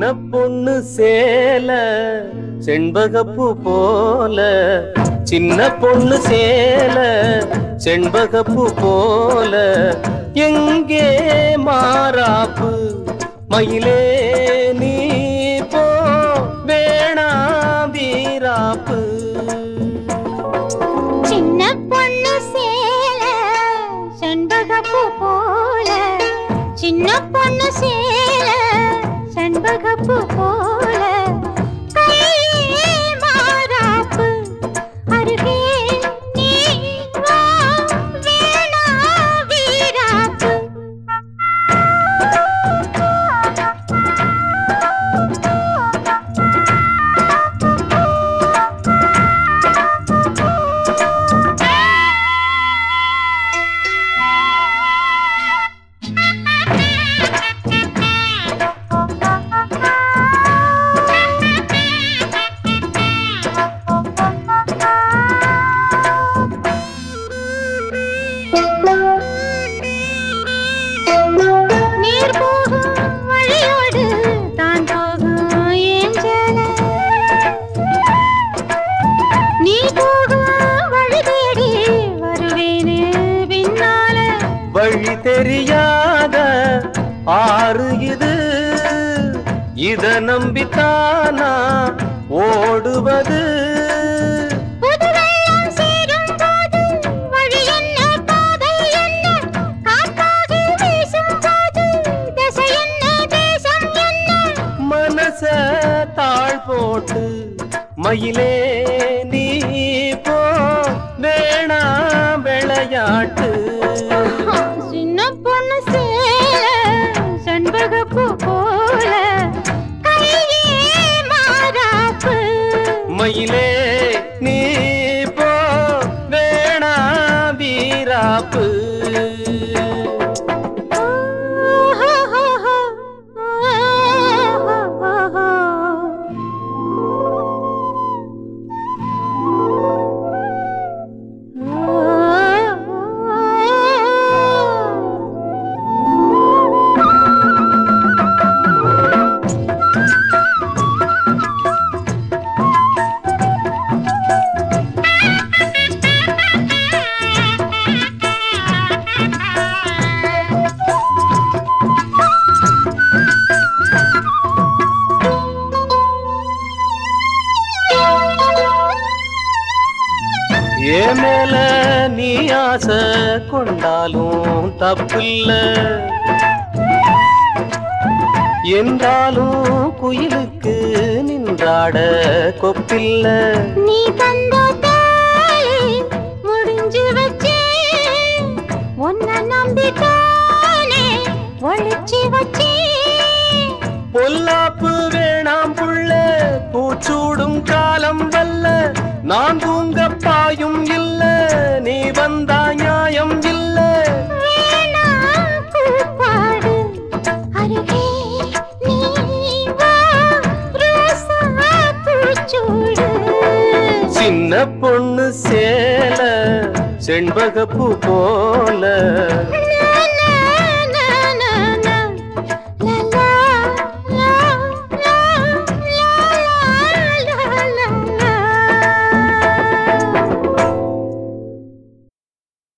பொண்ணு சேல செண்பகப்பூ போல சின்ன பொண்ணு சேல செண்பகப்பூ போல எங்கே மாறாப்பு மயிலே நீ போ வேணா வீராப்பு சின்ன பொண்ணு சேல செண்பகப்பூ போல சின்ன பொண்ணு சேல செண்பகப்பூ போல கையே மாறாப்பு அருகே நீ வா வேணா வீராப்பு நீர் போகும் வழியோடு தான் போகும் ஏஞ்சல நீ போகும் வழி தேடி வருவேனே பின்னால வழி தெரியாத ஆறு இது இத நம்பித்தானா ஓடுவது புது வெள்ளம் சேரும் போது வழி என்ன பாதை என்ன காற்றாகி வீசும் போது திசை என்ன தேசம் என்ன மனச தாழ் போட்டு மயிலே நீ போ வேணா விளையாட்டு சின்ன பொண்ணு சேல செண்பகப்பூ போல கையே மாறாப்பு மயிலே நீ போ வேணா வீராப்பு ஏ மேல நீ ஆசை கொண்டாலும் தப்பில்ல என்றாலும் குயிலுக்கு நின்றாட கொப்பில்ல நீ தந்த தாலி முடிஞ்சு வச்சே உன்னை நம்பித்தானே ஒழிச்சு வச்சே பொல்லாப்பு வேணாம் புள்ள பூச்சூடும் காலம் வல்ல நான் தூங்க பாயும் இல்ல நீ வந்தா நியாயம் இல்ல வேணா கூப்பாடு அருகே நீ வா ரோசா பூச்சூடு சின்ன பொண்ணு சேல செண்பகப்பூ போல